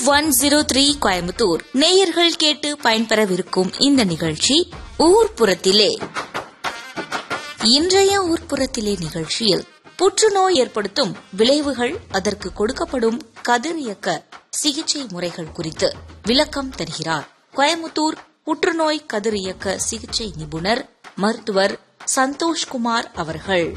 one zero three Coimbatore நேயர்கள் கேட்டு பயன்பெறவிருக்கும் இந்த நிகழ்ச்சி ஊர்ப்புறத்திலே இன்றைய ஊர்ப்புறத்திலே நிகழ்ச்சியில் புற்றுநோய் ஏற்படுத்தும் விளைவுகள் அதற்கு கொடுக்கப்படும் கதிரியக்க சிகிச்சை முறைகள் குறித்து விளக்கம் தருகிறார் கோயம்புத்தூர் புற்றுநோய் கதிரியக்க சிகிச்சை நிபுணர் மருத்துவர் சந்தோஷ்குமார் அவர்கள்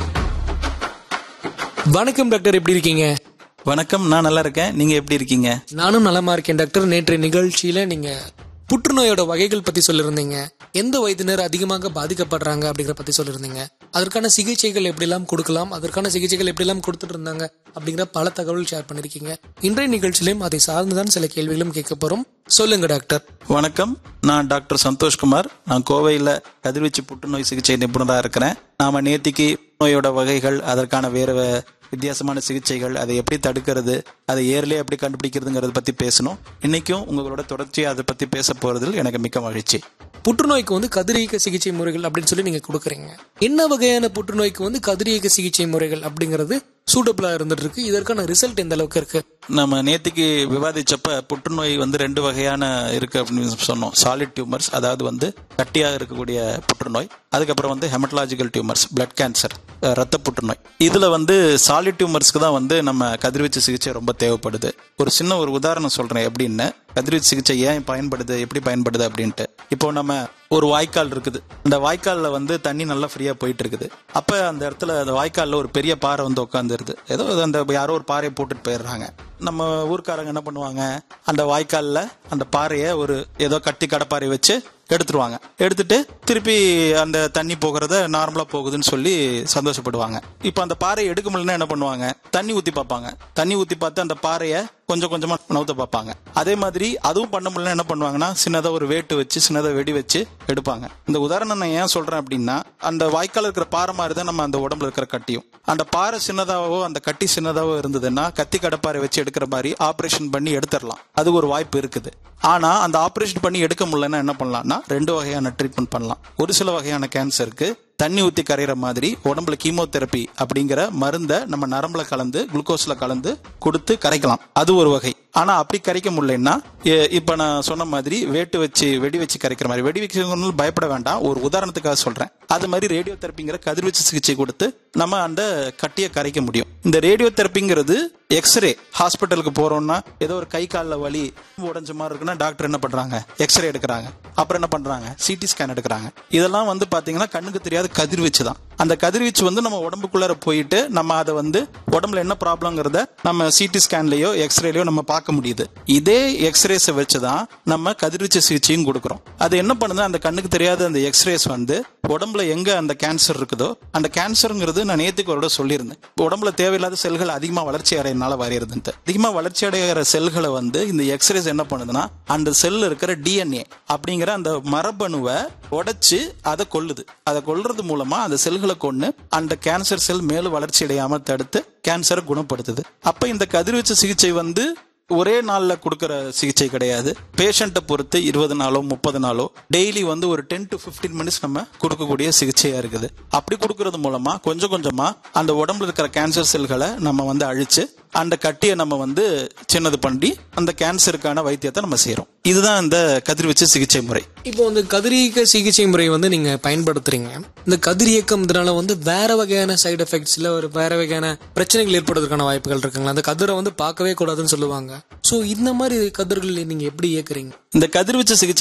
வணக்கம் டாக்டர் எப்படி இருக்கீங்க வணக்கம் நான் நல்லா இருக்கேன் நீங்க எப்படி இருக்கீங்க நானும் நலமா இருக்கேன் டாக்டர் நேற்று நிகழ்ச்சியில நீங்க புற்றுநோயோட வகைகள் பத்தி சொல்லியிருந்தீங்க எந்த வயதினர் அதிகமாக பாதிக்கப்படுறாங்க அப்படிங்கிற பத்தி சொல்லியிருந்தீங்க அதற்கான சிகிச்சைகள் எப்படிலாம் கொடுக்கலாம் அதற்கான சிகிச்சைகள் எப்படிலாம் கொடுத்துட்டு இருந்தாங்க அப்படிங்கிற பல தகவல் ஷேர் பண்ணிருக்கீங்க இன்றைய நிகழ்ச்சியிலும் அதை சார்ந்துதான் சில கேள்விகளும் கேட்க போறோம் சொல்லுங்க டாக்டர் வணக்கம் நான் டாக்டர் சந்தோஷ்குமார் நான் கோவையில் கதிர்வீச்சு புற்றுநோய் சிகிச்சை நிபுணராக இருக்கிறேன் நாம நேத்திக்கு நோயோட வகைகள் அதற்கான வேற வே- வித்தியாசமான சிகிச்சைகள் அதை எப்படி தடுக்கிறது அதை ஏர்லேயே எப்படி கண்டுபிடிக்கிறதுங்கிறத பத்தி பேசணும் இன்னைக்கும் உங்களோட தொடர்ச்சியாக அதை பத்தி பேச போறதில் எனக்கு மிக்க மகிழ்ச்சி புற்றுநோய்க்கு வந்து கதிரியக்க சிகிச்சை முறைகள் அப்படின்னு சொல்லி நீங்க கொடுக்குறீங்க என்ன வகையான புற்றுநோய்க்கு வந்து கதிரியக்க சிகிச்சை முறைகள் அப்படிங்கிறது சூட்டபிளா இருந்துட்டு இருக்கு இதற்கான ரிசல்ட் எந்த அளவுக்கு இருக்கு நம்ம நேத்திக்கு விவாதிச்சப்ப புற்றுநோய் வந்து ரெண்டு வகையான இருக்கு அப்படின்னு சொன்னோம் சாலிட் டியூமர்ஸ் அதாவது வந்து கட்டியாக இருக்கக்கூடிய புற்றுநோய் அதுக்கப்புறம் வந்து ஹெமட்டாலஜிக்கல் டியூமர்ஸ் பிளட் கேன்சர் ரத்த புற்றுநோய் இதுல வந்து சாலிட் டியூமர்ஸ்க்கு தான் வந்து நம்ம கதிர்வீச்சு சிகிச்சை ரொம்ப தேவைப்படுது ஒரு சின்ன ஒரு உதாரணம் சொல்றேன் எப்படின்னு கதிர்வீச்சு சிகிச்சை ஏன் பயன்படுது எப்படி பயன்படுது அப்படின்ட்டு இப்போ நம்ம ஒரு வாய்க்கால் இருக்குது அந்த வாய்க்கால்ல வந்து தண்ணி நல்லா ஃப்ரீயா போயிட்டு இருக்குது அப்ப அந்த இடத்துல அந்த வாய்க்கால்ல ஒரு பெரிய பாறை வந்து உட்காந்துருது ஏதோ அந்த யாரோ ஒரு பாறையை போட்டுட்டு போயிடுறாங்க நம்ம ஊர்க்காரங்க என்ன பண்ணுவாங்க அந்த வாய்க்கால்ல அந்த பாறையை ஒரு ஏதோ கட்டி கடப்பாறை வச்சு எடுத்துருவாங்க எடுத்துட்டு திருப்பி அந்த தண்ணி போகிறத நார்மலா போகுதுன்னு சொல்லி சந்தோஷப்படுவாங்க இப்போ அந்த பாறையை எடுக்க முடியலன்னா என்ன பண்ணுவாங்க தண்ணி ஊத்தி பார்ப்பாங்க தண்ணி ஊத்தி பார்த்து அந்த பாறையை கொஞ்சம் கொஞ்சமா நவுத்த பார்ப்பாங்க அதே மாதிரி அதுவும் பண்ண முடியல என்ன பண்ணுவாங்கன்னா சின்னதா ஒரு வேட்டு வச்சு சின்னதா வெடி வச்சு எடுப்பாங்க இந்த உதாரணம் நான் ஏன் சொல்றேன் அப்படின்னா அந்த வாய்க்கால் இருக்கிற பாறை மாதிரி தான் நம்ம அந்த உடம்புல இருக்கிற கட்டியும் அந்த பாறை சின்னதாவோ அந்த கட்டி சின்னதாவோ இருந்ததுன்னா கத்தி கடப்பாறை வச்சு எடுக்கிற மாதிரி ஆபரேஷன் பண்ணி எடுத்துடலாம் அது ஒரு வாய்ப்பு இருக்குது ஆனா அந்த ஆபரேஷன் பண்ணி எடுக்க முடியலன்னா என்ன பண்ணலாம்னா ரெண்டு வகையான ட்ரீட்மெண்ட் பண்ணலாம் ஒரு சில வகையான கேன்சருக்கு தண்ணி ஊத்தி கரையிற மாதிரி உடம்புல கீமோதெரப்பி அப்படிங்கிற மருந்தை நம்ம நரம்புல கலந்து குளுக்கோஸ்ல கலந்து கொடுத்து கரைக்கலாம் அது ஒரு வகை ஆனா அப்படி கரைக்க முடியலன்னா எ- இப்ப நான் சொன்ன மாதிரி வேட்டு வச்சு வெடி வச்சு கரைக்கிற மாதிரி வெடி வச்சு பயப்பட வேண்டாம் ஒரு உதாரணத்துக்காக சொல்றேன் அது மாதிரி ரேடியோ தெரப்பிங்கிற கதிர்வீச்சு சிகிச்சை கொடுத்து நம்ம அந்த கட்டியை கரைக்க முடியும் இந்த ரேடியோ தெரப்பிங்கிறது எக்ஸ்ரே ஹாஸ்பிட்டலுக்கு போறோம்னா ஏதோ ஒரு கை காலில் வலி உடஞ்ச மாதிரி இருக்குன்னா டாக்டர் என்ன பண்றாங்க எக்ஸ்ரே எடுக்கிறாங்க அப்புறம் என்ன பண்றாங்க சிடி ஸ்கேன் எடுக்கிறாங்க இதெல்லாம் வந்து பாத்தீங்கன்னா கண்ணுக்கு தெரியாத கதிர்வீச்சு தான் அந்த கதிர்வீச்சு வந்து நம்ம உடம்புக்குள்ளார போயிட்டு நம்ம அதை வந்து உடம்புல என்ன ப்ராப்ளம்ங்கிறத நம்ம சிடி ஸ்கேன்லயோ எக்ஸ்ரேலயோ நம்ம பார்க்க முடியுது இதே எக்ஸ்ரேஸை வச்சு தான் நம்ம கதிர்வீச்சு சிகிச்சையும் கொடுக்குறோம் அது என்ன பண்ணுது அந்த கண்ணுக்கு தெரியாத அந்த எக்ஸ்ரேஸ் வந்து உடம்புல எங்க அந்த கேன்சர் இருக்குதோ அந்த கேன்சருங்கிறது நான் நேத்துக்கு ஒரு சொல்லியிருந்தேன் இப்ப உடம்புல தேவையில்லாத செல்கள் அதிகமா வளர்ச்சி அடையனால வரையிறதுன்ட்டு அதிகமா வளர்ச்சி அடைகிற செல்களை வந்து இந்த எக்ஸ்ரேஸ் என்ன பண்ணுதுன்னா அந்த செல் இருக்கிற டிஎன்ஏ அப்படிங்கிற அந்த மரபணுவை உடைச்சு அதை கொல்லுது அதை கொல்றது மூலமா அந்த செல்களை கொண்டு அந்த கேன்சர் செல் மேலும் வளர்ச்சி அடையாம தடுத்து கேன்சரை குணப்படுத்துது அப்ப இந்த கதிர்வீச்சு சிகிச்சை வந்து ஒரே நாள்ல கொடுக்கற சிகிச்சை கிடையாது பேஷண்ட்டை பொறுத்து இருபது நாளோ முப்பது நாளோ டெய்லி வந்து ஒரு டென் டு 15 மினிட்ஸ் நம்ம கொடுக்கக்கூடிய சிகிச்சையா இருக்குது அப்படி கொடுக்கறது மூலமா கொஞ்சம் கொஞ்சமா அந்த உடம்புல இருக்கிற கேன்சர் செல்களை நம்ம வந்து அழிச்சு அந்த கட்டியை நம்ம வந்து சின்னது பண்ணி அந்த கேன்சருக்கான வைத்தியத்தை நம்ம செய்யறோம் இதுதான் இந்த கதிர்வீச்சு சிகிச்சை முறை இப்போ வந்து கதிரியக்க சிகிச்சை முறை வந்து நீங்க பயன்படுத்துறீங்க இந்த கதிரியக்கம் இதனால வந்து வேற வகையான சைடு எஃபெக்ட்ஸ் இல்ல ஒரு வேற வகையான பிரச்சனைகள் ஏற்படுவதற்கான வாய்ப்புகள் இருக்குங்களா அந்த கதிரை வந்து பார்க்கவே கூடாதுன்னு சொல்லுவாங்க சோ இந்த மாதிரி கதிர்கள் நீங்க எப்படி இயக்குறீங்க இந்த கதிர்வீச்சு சிகிச்சை